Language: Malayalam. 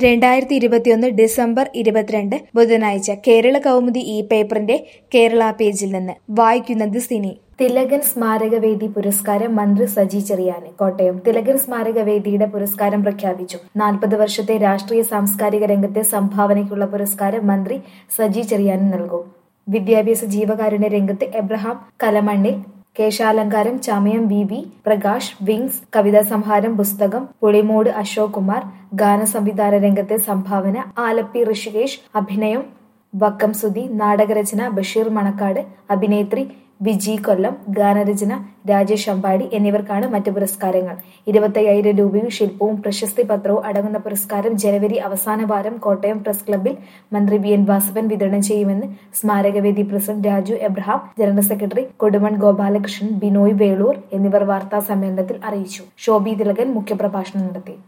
രണ്ടായിരത്തി ഇരുപത്തിയൊന്ന് ഡിസംബർ ഇരുപത്തിരണ്ട് ബുധനാഴ്ച കേരള കൗമുദി ഈ പേപ്പറിന്റെ കേരള പേജിൽ നിന്ന് വായിക്കുന്നത് സിനി തിലകൻ സ്മാരകവേദി പുരസ്കാരം മന്ത്രി സജി ചെറിയാന് കോട്ടയം തിലകൻ സ്മാരകവേദിയുടെ പുരസ്കാരം പ്രഖ്യാപിച്ചു നാൽപ്പത് വർഷത്തെ രാഷ്ട്രീയ സാംസ്കാരിക രംഗത്തെ സംഭാവനയ്ക്കുള്ള പുരസ്കാരം മന്ത്രി സജി ചെറിയാന് നൽകും വിദ്യാഭ്യാസ ജീവകാരുണ്യ രംഗത്ത് എബ്രഹാം കലമണ്ണിൽ കേശാലങ്കാരം ചമയം വി വി പ്രകാശ് വിങ്സ് കവിതാ സംഹാരം പുസ്തകം പുളിമൂട് അശോക് കുമാർ ഗാനസംവിധാന രംഗത്തെ സംഭാവന ആലപ്പി ഋഷികേഷ് അഭിനയം വക്കം സുധി നാടകരചന ബഷീർ മണക്കാട് അഭിനേത്രി ബിജി കൊല്ലം ഗാനരചന രാജേഷ് അമ്പാടി എന്നിവർക്കാണ് മറ്റ് പുരസ്കാരങ്ങൾ ഇരുപത്തയ്യായിരം രൂപയും ശില്പവും പ്രശസ്തി പത്രവും അടങ്ങുന്ന പുരസ്കാരം ജനുവരി അവസാന വാരം കോട്ടയം പ്രസ് ക്ലബ്ബിൽ മന്ത്രി വി എൻ വാസവൻ വിതരണം ചെയ്യുമെന്ന് സ്മാരകവേദി president Raju Abraham general secretary Kodumon Gopalakrishnan Binoy Veloor എന്നിവർ വാർത്താ സമ്മേളനത്തിൽ അറിയിച്ചു ശോഭി തിലകൻ മുഖ്യപ്രഭാഷണം നടത്തി